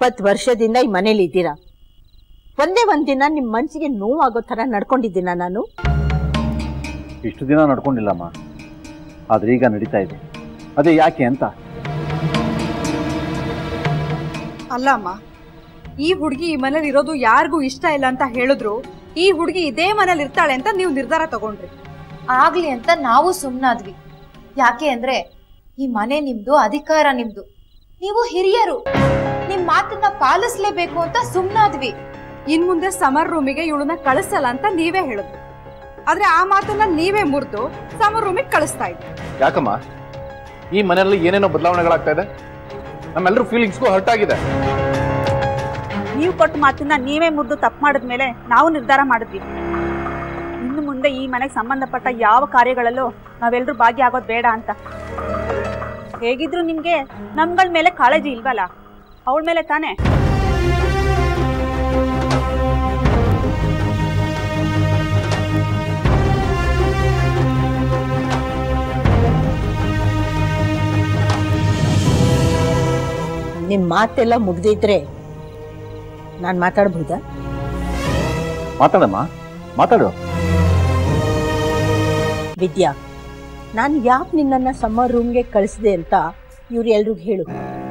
ಇಪ್ಪತ್ತು ವರ್ಷದಿಂದ ಈ ಮನೇಲಿ ಇದ್ದೀರಾ ಒಂದೇ ಒಂದಿನ ನಿಮ್ಮ ಮನಸ್ಸಿಗೆ ನೋವಾಗೋ ಥರ ನಡ್ಕೊಂಡಿದ್ದೀನ ನಾನು ಇಷ್ಟು ದಿನ ನಡ್ಕೊಂಡಿಲ್ಲಮ್ಮ ಆದ್ರೆ ಈಗ ನಡೀತಾ ಇದೆ ಅದೇ ಯಾಕೆ ಅಂತ ಅಲ್ಲ ಅಮ್ಮ ಈ ಹುಡುಗಿ ಈ ಮನೇಲಿ ಇರೋದು ಯಾರಿಗೂ ಇಷ್ಟ ಇಲ್ಲ ಅಂತ ಹೇಳಿದ್ರು ಈ ಹುಡುಗಿ ಇದೇ ಮನೇಲಿ ಇರ್ತಾಳೆ ಅಂತ ನೀವು ನಿರ್ಧಾರ ತಗೊಂಡ್ರಿ ಆಗ್ಲಿ ಅಂತ ನಾವು ಸುಮ್ನಾದ್ವಿ ಯಾಕೆ ಅಂದ್ರೆ ಈ ಮನೆ ನಿಮ್ದು ಅಧಿಕಾರ ನಿಮ್ದು ನೀವು ಹಿರಿಯರು ನಿಮ್ ಮಾತನ್ನ ಪಾಲಿಸ್ಲೇಬೇಕು ಅಂತ ಸುಮ್ನಾದ್ವಿ ಇನ್ ಮುಂದೆ ಸಮರ್ ರೂಮಿಗೆ ಇವಳನ್ನ ಕಳಿಸಲ್ಲ ಅಂತ ನೀವೇ ಹೇಳಿದ್ರು ಆದ್ರೆ ಆ ಮಾತನ್ನ ನೀವೇ ಮುರಿದು ಸಮರ್ ರೂಮಿಗೆ ಕಳಿಸ್ತಾ ಇದ್ರಿ ಯಾಕಮ್ಮ ಈ ಮನೆಯಲ್ಲಿ ಏನೇನೋ ಬದಲಾವಣೆಗಳಾಗ್ತಾ ಇದೆ ನಮ್ಮೆಲ್ಲರೂ ಫೀಲಿಂಗ್ಸ್ಗೂ ಹರ್ಟ್ ಆಗಿದೆ ನೀವು ಕೊಟ್ಟ ಮಾತನ್ನ ನೀವೇ ಮುರಿದು ತಪ್ಪು ಮಾಡಿದ್ಮೇಲೆ ನಾವು ನಿರ್ಧಾರ ಮಾಡಿದ್ವಿ ಇನ್ನು ಮುಂದೆ ಈ ಮನೆಗೆ ಸಂಬಂಧಪಟ್ಟ ಯಾವ ಕಾರ್ಯಗಳಲ್ಲೂ ನಾವೆಲ್ಲರೂ ಭಾಗಿಯಾಗೋದು ಬೇಡ ಅಂತ ಹೇಗಿದ್ರು ನಿಮ್ಗೆ ನಮ್ಗಳ ಮೇಲೆ ಕಾಳಜಿ ಇಲ್ವಲ್ಲ ಅವಳ ಮೇಲೆ ತಾನೇ ನಿಮ್ಮ ಮಾತೆಲ್ಲ ಮುಗ್ದಿದ್ರೆ ನಾನು ಮಾತಾಡ್ಬೋದಾ ಮಾತಾಡಮ್ಮ ಮಾತಾಡು ವಿದ್ಯಾ ನಾನು ಯಾಕೆ ನಿನ್ನನ್ನು ಸಮ್ಮರ್ ರೂಮ್ಗೆ ಕಳಿಸಿದೆ ಅಂತ ಇವ್ರು ಎಲ್ರಿಗೂ ಹೇಳು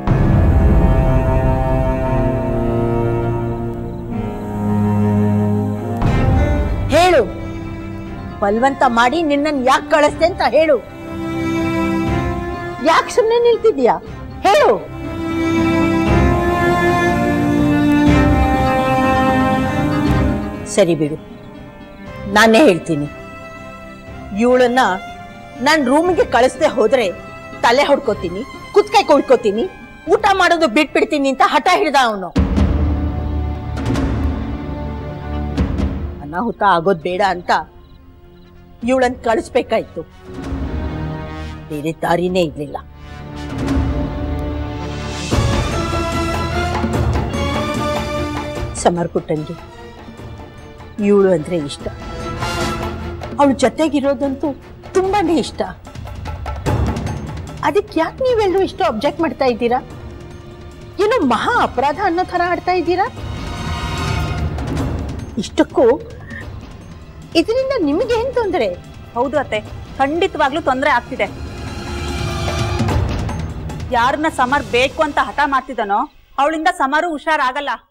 ಹೇಳು ಬಲ್ವಂತ ಮಾಡಿ ನಿನ್ನನ್ನು ಯಾಕೆ ಕಳಿಸ್ದೆ ಅಂತ ಹೇಳು ಯಾಕೆ ಸುಮ್ಮನೆ ನಿಲ್ತಿದ್ಯಾ ಹೇಳು ಸರಿ ಬಿಡು ನಾನೇ ಹೇಳ್ತೀನಿ ಇವಳನ್ನ ನಾನು ರೂಮಿಗೆ ಕಳಿಸ್ದೆ ಹೋದ್ರೆ ತಲೆ ಹೊಡ್ಕೋತೀನಿ ಕುತ್ಕೈ ಕೊಳ್ಕೋತೀನಿ ಊಟ ಮಾಡೋದು ಬಿಟ್ಬಿಡ್ತೀನಿ ಅಂತ ಹಠ ಹಿಡ್ದ ಅವನು ಅನಾಹುತ ಆಗೋದ್ ಬೇಡ ಅಂತ ಇವಳನ್ನ ಕಳಿಸ್ಬೇಕಾಯ್ತು ಬೇರೆ ದಾರಿನೇ ಇರ್ಲಿಲ್ಲ ಸಮರ್ ಪುಟ್ಟನ್ಗೆ ಇವಳು ಅಂದ್ರೆ ಇಷ್ಟ ಅವಳು ಜೊತೆಗಿರೋದಂತೂ ತುಂಬಾನೇ ಇಷ್ಟ ಅದಕ್ಕೆ ಯಾಕೆ ನೀವೆಲ್ಲರೂ ಇಷ್ಟು ಅಬ್ಜೆಕ್ಟ್ ಮಾಡ್ತಾ ಇದ್ದೀರಾ ಏನೋ ಮಹಾ ಅಪರಾಧ ಅನ್ನೋ ಥರ ಆಡ್ತಾ ಇದ್ದೀರಾ ಇಷ್ಟಕ್ಕೂ ಇದರಿಂದ ನಿಮಗೇನ್ ತೊಂದರೆ ಹೌದು ಅತ್ತೆ ಖಂಡಿತವಾಗ್ಲೂ ತೊಂದರೆ ಆಗ್ತಿದೆ ಯಾರನ್ನ ಸಮರ್ ಬೇಕು ಅಂತ ಹಠ ಮಾಡ್ತಿದ್ದಾನೋ ಅವಳಿಂದ ಸಮರು ಹುಷಾರಾಗಲ್ಲ